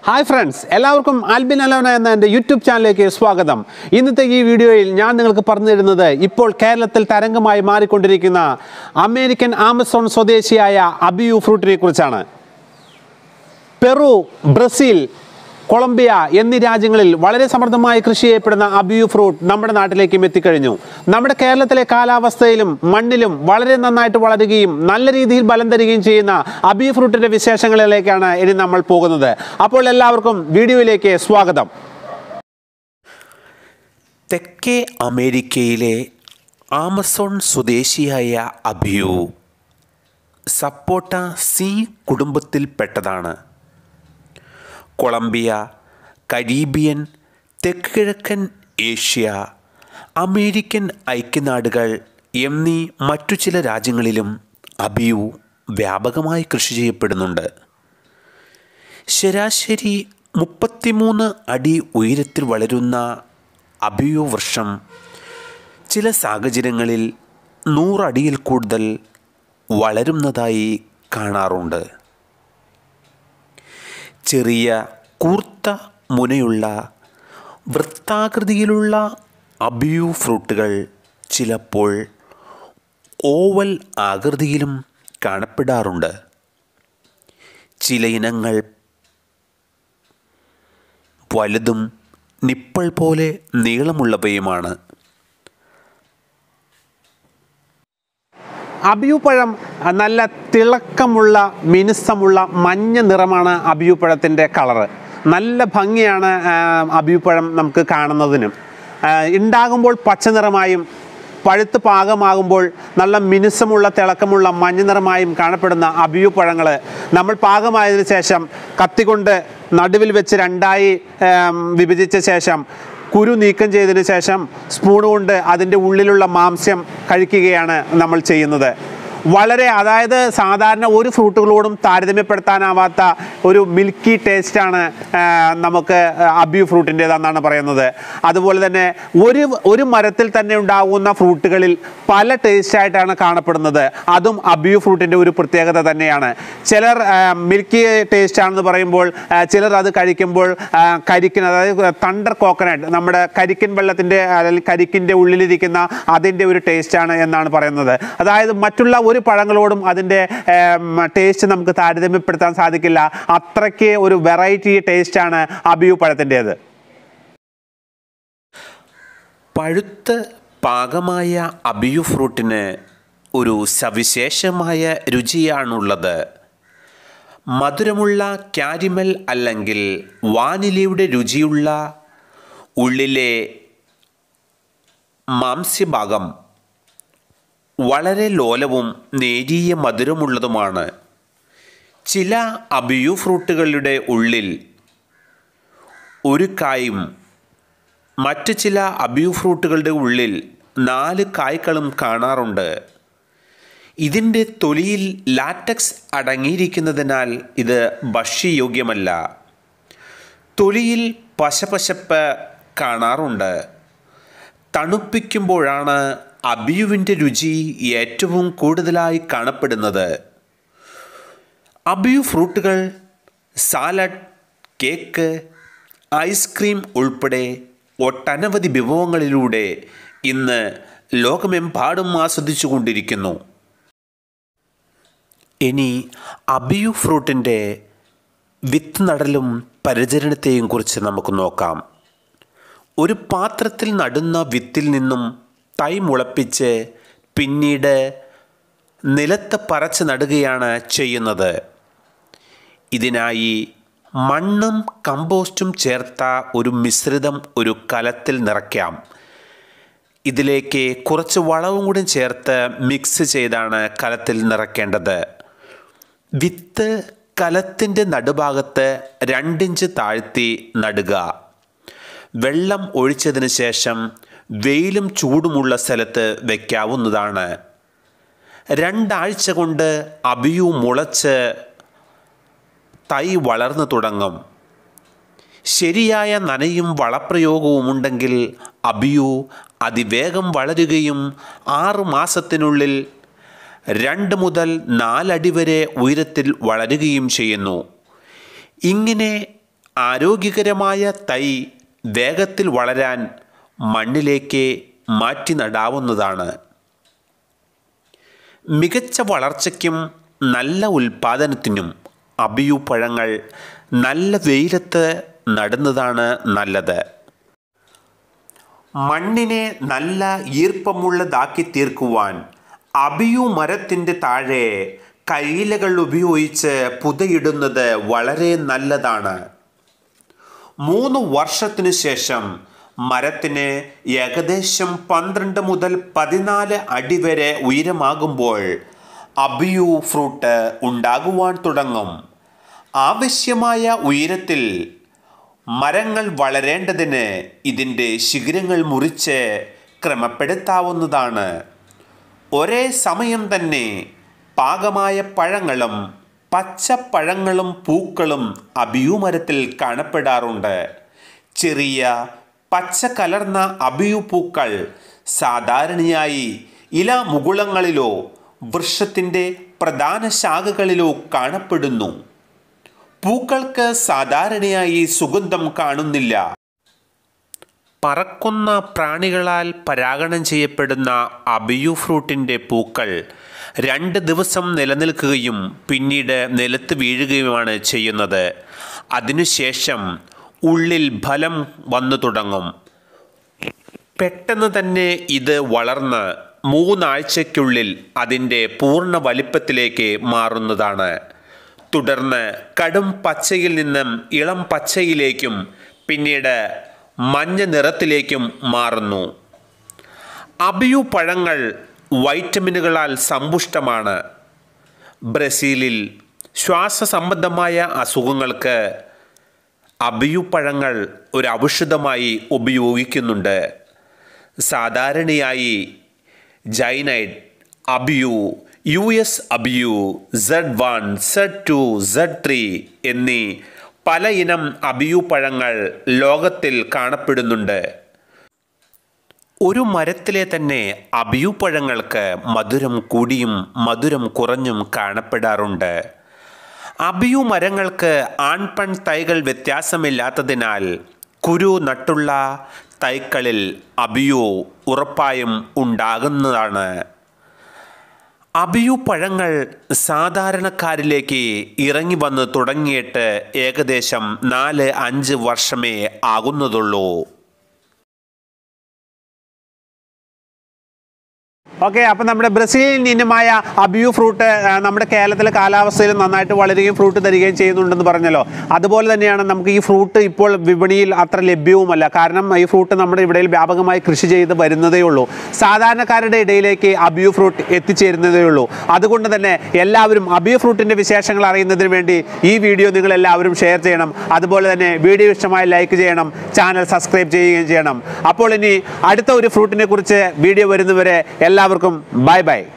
hi friends എല്ലാവർക്കും Albin Alona എന്ന എൻ്റെ യൂട്യൂബ് ചാനലിലേക്ക് സ്വാഗതം ഇന്നത്തെ ഈ വീഡിയോയിൽ ഞാൻ നിങ്ങൾക്ക് പറഞ്ഞു തരുന്നത് ഇപ്പോൾ കേരളത്തിൽ തരംഗമായി മാറിക്കൊണ്ടിരിക്കുന്ന അമേരിക്കൻ ആമസോൺ സ്വദേശിയായ അബിയു ഫ്രൂട്ടിനെ കുറിച്ചാണ് പെറു ബ്രസീൽ കൊളംബിയ എന്നീ രാജ്യങ്ങളിൽ വളരെ സമൃദ്ധമായി കൃഷി ചെയ്യപ്പെടുന്ന അബിയു ഫ്രൂട്ട് നമ്മുടെ നാട്ടിലേക്കും എത്തിക്കഴിഞ്ഞു നമ്മുടെ കേരളത്തിലെ കാലാവസ്ഥയിലും മണ്ണിലും വളരെ നന്നായിട്ട് വളരുകയും നല്ല രീതിയിൽ ബലം തരികയും ചെയ്യുന്ന അബിയു ഫ്രൂട്ടിൻ്റെ വിശേഷങ്ങളിലേക്കാണ് ഇനി നമ്മൾ പോകുന്നത് അപ്പോൾ എല്ലാവർക്കും വീഡിയോയിലേക്ക് സ്വാഗതം തെക്കേ അമേരിക്കയിലെ ആമസോൺ സ്വദേശിയായ അഭിയു സപ്പോട്ട സി കുടുംബത്തിൽപ്പെട്ടതാണ് കൊളംബിയ കരീബിയൻ തെക്കുകിഴക്കൻ ഏഷ്യ അമേരിക്കൻ ഐക്യനാടുകൾ എന്നീ മറ്റു ചില രാജ്യങ്ങളിലും അബിയു വ്യാപകമായി കൃഷി ചെയ്യപ്പെടുന്നുണ്ട് ശരാശരി മുപ്പത്തിമൂന്ന് അടി ഉയരത്തിൽ വളരുന്ന അബിയു വൃക്ഷം ചില സാഹചര്യങ്ങളിൽ നൂറടിയിൽ കൂടുതൽ വളരുന്നതായി കാണാറുണ്ട് ചെറിയ കൂർത്ത മുനയുള്ള വൃത്താകൃതിയിലുള്ള അബിയു ഫ്രൂട്ടുകൾ ചിലപ്പോൾ ഓവൽ ആകൃതിയിലും കാണപ്പെടാറുണ്ട് ചില ഇനങ്ങൾ വലുതും നിപ്പിൾ പോലെ നീളമുള്ളവയുമാണ് അബിയു പഴം അഹ്, നല്ല തിളക്കമുള്ള മിനുസമുള്ള മഞ്ഞ നിറമാണ് അബിയു പഴത്തിൻ്റെ കളറ് നല്ല ഭംഗിയാണ് ആഹ്, അബിയു പഴം നമുക്ക് കാണുന്നതിനും ആഹ്, ഉണ്ടാകുമ്പോൾ പച്ച നിറമായും പഴുത്ത് പാകമാകുമ്പോൾ നല്ല മിനുസമുള്ള തിളക്കമുള്ള മഞ്ഞ നിറമായും കാണപ്പെടുന്ന അബിയു പഴങ്ങൾ നമ്മൾ പാകമായതിനു ശേഷം കത്തികൊണ്ട് നടുവിൽ വെച്ച് രണ്ടായി ആം, വിഭജിച്ച ശേഷം കുരു നീക്കം ചെയ്തതിന് ശേഷം സ്പൂൺ കൊണ്ട് അതിൻ്റെ ഉള്ളിലുള്ള മാംസ്യം കഴിക്കുകയാണ് നമ്മൾ ചെയ്യുന്നത് വളരെ അതായത് സാധാരണ ഒരു ഫ്രൂട്ടുകളോടും താരതമ്യപ്പെടുത്താനാവാത്ത ഒരു മിൽക്കി ടേസ്റ്റാണ് ആ, നമുക്ക് അബ്യൂ ഫ്രൂട്ടിൻ്റേതെന്നാണ് പറയുന്നത് അതുപോലെ തന്നെ ഒരു ഒരു മരത്തിൽ തന്നെ ഉണ്ടാകുന്ന ഫ്രൂട്ടുകളിൽ പല ടേസ്റ്റായിട്ടാണ് കാണപ്പെടുന്നത് അതും അബ്യൂ ഫ്രൂട്ടിൻ്റെ ഒരു പ്രത്യേകത തന്നെയാണ് ചിലർ മിൽക്കി ടേസ്റ്റ് ആണെന്ന് പറയുമ്പോൾ ആ, ചിലർ അത് കഴിക്കുമ്പോൾ ആ, കരിക്കിന് അതായത് തണ്ടർ കോക്കനട്ട് നമ്മുടെ കരിക്കിൻ വെള്ളത്തിൻ്റെ അല്ലെങ്കിൽ കരിക്കിൻ്റെ ഉള്ളിലിരിക്കുന്ന അതിൻ്റെ ഒരു ടേസ്റ്റാണ് എന്നാണ് പറയുന്നത് അതായത് മറ്റുള്ള ഒരു പഴങ്ങളോടും അതിൻ്റെ ടേസ്റ്റ് നമുക്ക് താരതമ്യപ്പെടുത്താൻ സാധിക്കില്ല അത്രയ്ക്ക് ഒരു വെറൈറ്റി ടേസ്റ്റാണ് അബിയു പഴത്തിൻ്റേത് പഴുത്ത് പാകമായ അബിയു ഫ്രൂട്ടിന് ഒരു സവിശേഷമായ രുചിയാണുള്ളത് മധുരമുള്ള ക്യാരിമൽ അല്ലെങ്കിൽ വാനിലയുടെ രുചിയുള്ള ഉള്ളിലെ മാംസ്യഭാഗം വളരെ ലോലവും നേരിയ മധുരമുള്ളതുമാണ് ചില അബിയു ഫ്രൂട്ടുകളുടെ ഉള്ളിൽ ഒരു കായും മറ്റു ചില അബ്യൂ ഫ്രൂട്ടുകളുടെ ഉള്ളിൽ നാല് കായ്ക്കളും കാണാറുണ്ട് ഇതിൻ്റെ തൊലിയിൽ ലാറ്റക്സ് അടങ്ങിയിരിക്കുന്നതിനാൽ ഇത് ഭക്ഷ്യയോഗ്യമല്ല തൊലിയിൽ പശപശപ്പ് കാണാറുണ്ട് തണുപ്പിക്കുമ്പോഴാണ് അബിയുവിൻ്റെ രുചി ഏറ്റവും കൂടുതലായി കാണപ്പെടുന്നത് അബിയു ഫ്രൂട്ടുകൾ സാലഡ് കേക്ക് ഐസ്ക്രീം ഉൾപ്പെടെ ഒട്ടനവധി വിഭവങ്ങളിലൂടെ ഇന്ന് ലോകമെമ്പാടും ആസ്വദിച്ചു കൊണ്ടിരിക്കുന്നു ഇനി അബിയു ഫ്രൂട്ടിൻ്റെ വിത്ത് നടലും പരിചരണത്തെയും കുറിച്ച് നമുക്ക് നോക്കാം ഒരു പാത്രത്തിൽ നടുന്ന വിത്തിൽ നിന്നും തൈ മുളപ്പിച്ച് പിന്നീട് നിലത്ത് പറച്ച് നടുകയാണ് ചെയ്യുന്നത് ഇതിനായി മണ്ണും കമ്പോസ്റ്റും ചേർത്ത ഒരു മിശ്രിതം ഒരു കലത്തിൽ നിറയ്ക്കാം ഇതിലേക്ക് കുറച്ച് വളവും കൂടി ചേർത്ത് മിക്സ് ചെയ്താണ് കലത്തിൽ നിറയ്ക്കേണ്ടത് വിത്ത് കലത്തിൻ്റെ നടുഭാഗത്ത് രണ്ടിഞ്ച് താഴ്ത്തി നടുക വെള്ളം ഒഴിച്ചതിന് ശേഷം വെയിലും ചൂടുമുള്ള സ്ഥലത്ത് വയ്ക്കാവുന്നതാണ് രണ്ടാഴ്ച കൊണ്ട് അബിയു മുളച്ച് തൈ വളർന്നു തുടങ്ങും ശരിയായ നനയും വളപ്രയോഗവും ഉണ്ടെങ്കിൽ അബിയു അതിവേഗം വളരുകയും ആറു മാസത്തിനുള്ളിൽ രണ്ട് മുതൽ നാലടി വരെ ഉയരത്തിൽ വളരുകയും ചെയ്യുന്നു ഇങ്ങനെ ആരോഗ്യകരമായ തൈ വേഗത്തിൽ വളരാൻ മണ്ണിലേക്ക് മാറ്റി നടാവുന്നതാണ് മികച്ച വളർച്ചയ്ക്കും നല്ല ഉൽപാദനത്തിനും അബിയു പഴങ്ങൾ നല്ല വെയിലത്ത് നടുന്നതാണ് നല്ലത് മണ്ണിനെ നല്ല ഈർപ്പമുള്ളതാക്കി തീർക്കുവാൻ അബിയു മരത്തിൻ്റെ താഴെ കൈലകൾ ഉപയോഗിച്ച് പുതയിടുന്നത് വളരെ നല്ലതാണ് മൂന്ന് വർഷത്തിനു ശേഷം മരത്തിന് ഏകദേശം പന്ത്രണ്ട് മുതൽ പതിനാല് അടി വരെ ഉയരമാകുമ്പോൾ അബിയു ഫ്രൂട്ട് ഉണ്ടാകുവാൻ തുടങ്ങും ആവശ്യമായ ഉയരത്തിൽ മരങ്ങൾ വളരേണ്ടതിന് ഇതിൻ്റെ ശിഖരങ്ങൾ മുറിച്ച് ക്രമപ്പെടുത്താവുന്നതാണ് ഒരേ സമയം തന്നെ പാകമായ പഴങ്ങളും പച്ചപ്പഴങ്ങളും പൂക്കളും അബിയു മരത്തിൽ കാണപ്പെടാറുണ്ട് ചെറിയ പച്ച കലർന്ന അബിയു പൂക്കൾ സാധാരണയായി ഇല മുകുളങ്ങളിലോ വൃക്ഷത്തിൻ്റെ പ്രധാന ശാഖകളിലോ കാണപ്പെടുന്നു പൂക്കൾക്ക് സാധാരണയായി സുഗന്ധം കാണുന്നില്ല പറക്കുന്ന പ്രാണികളാൽ പരാഗണം ചെയ്യപ്പെടുന്ന അബിയു ഫ്രൂട്ടിൻ്റെ പൂക്കൾ രണ്ട് ദിവസം നിലനിൽക്കുകയും പിന്നീട് നിലത്ത് വീഴുകയുമാണ് ചെയ്യുന്നത് അതിനുശേഷം ഉള്ളിൽ ഫലം വന്നു തുടങ്ങും പെട്ടെന്ന് തന്നെ ഇത് വളർന്ന് മൂന്നാഴ്ചയ്ക്കുള്ളിൽ അതിൻ്റെ പൂർണ്ണ വലിപ്പത്തിലേക്ക് മാറുന്നതാണ് തുടർന്ന് കടും പച്ചയിൽ നിന്നും ഇളം പച്ചയിലേക്കും പിന്നീട് മഞ്ഞ നിറത്തിലേക്കും മാറുന്നു അബിയു പഴങ്ങൾ വൈറ്റമിനുകളാൽ സമ്പുഷ്ടമാണ് ബ്രസീലിൽ ശ്വാസസംബന്ധമായ അസുഖങ്ങൾക്ക് അബിയു പഴങ്ങൾ ഒരു ഔഷധമായി ഉപയോഗിക്കുന്നുണ്ട് സാധാരണയായി ജൈനൈഡ് abiu U S abiu Z one Z two Z three എന്നീ പല ഇനം അബിയു പഴങ്ങൾ ലോകത്തിൽ കാണപ്പെടുന്നുണ്ട് ഒരു മരത്തിലെ തന്നെ അബിയു പഴങ്ങൾക്ക് മധുരം കൂടിയും മധുരം കുറഞ്ഞും കാണപ്പെടാറുണ്ട് അബിയു മരങ്ങൾക്ക് ആൺപെൺ തൈകൾ വ്യത്യാസമില്ലാത്തതിനാൽ കുരു നട്ടുള്ള തൈക്കളിൽ അബിയു ഉറപ്പായും ഉണ്ടാകുന്നതാണ് അബിയു പഴങ്ങൾ സാധാരണക്കാരിലേക്ക് ഇറങ്ങി വന്ന് തുടങ്ങിയിട്ട് ഏകദേശം നാല് അഞ്ച് വർഷമേ ആകുന്നതുള്ളൂ ഓക്കെ അപ്പം നമ്മുടെ ബ്രസീലിയൻ ഇനമായ അബിയു ഫ്രൂട്ട് ആ, നമ്മുടെ കേരളത്തിലെ കാലാവസ്ഥയിൽ നന്നായിട്ട് വളരുകയും ഫ്രൂട്ട് തരികയും ചെയ്യുന്നുണ്ടെന്ന് പറഞ്ഞല്ലോ അതുപോലെ തന്നെയാണ് നമുക്ക് ഈ ഫ്രൂട്ട് ഇപ്പോൾ വിപണിയിൽ അത്ര ലഭ്യവുമല്ല കാരണം ഈ ഫ്രൂട്ട് നമ്മുടെ ഇവിടെ വ്യാപകമായി കൃഷി ചെയ്ത് വരുന്നതേ ഉള്ളൂ സാധാരണക്കാരുടെ ഇടയിലേക്ക് അബിയു ഫ്രൂട്ട് എത്തിച്ചേരുന്നതേ ഉള്ളൂ അതുകൊണ്ട് തന്നെ എല്ലാവരും അബിയു ഫ്രൂട്ടിൻ്റെ വിശേഷങ്ങൾ അറിയുന്നതിന് വേണ്ടി ഈ വീഡിയോ നിങ്ങൾ എല്ലാവരും ഷെയർ ചെയ്യണം അതുപോലെ തന്നെ വീഡിയോ ഇഷ്ടമായി ലൈക്ക് ചെയ്യണം ചാനൽ സബ്സ്ക്രൈബ് ചെയ്യുകയും ചെയ്യണം അപ്പോൾ ഇനി അടുത്ത ഒരു ഫ്രൂട്ടിനെ കുറിച്ച് വീഡിയോ വരുന്നവരെ എല്ലാവർക്കും ബൈ ബൈ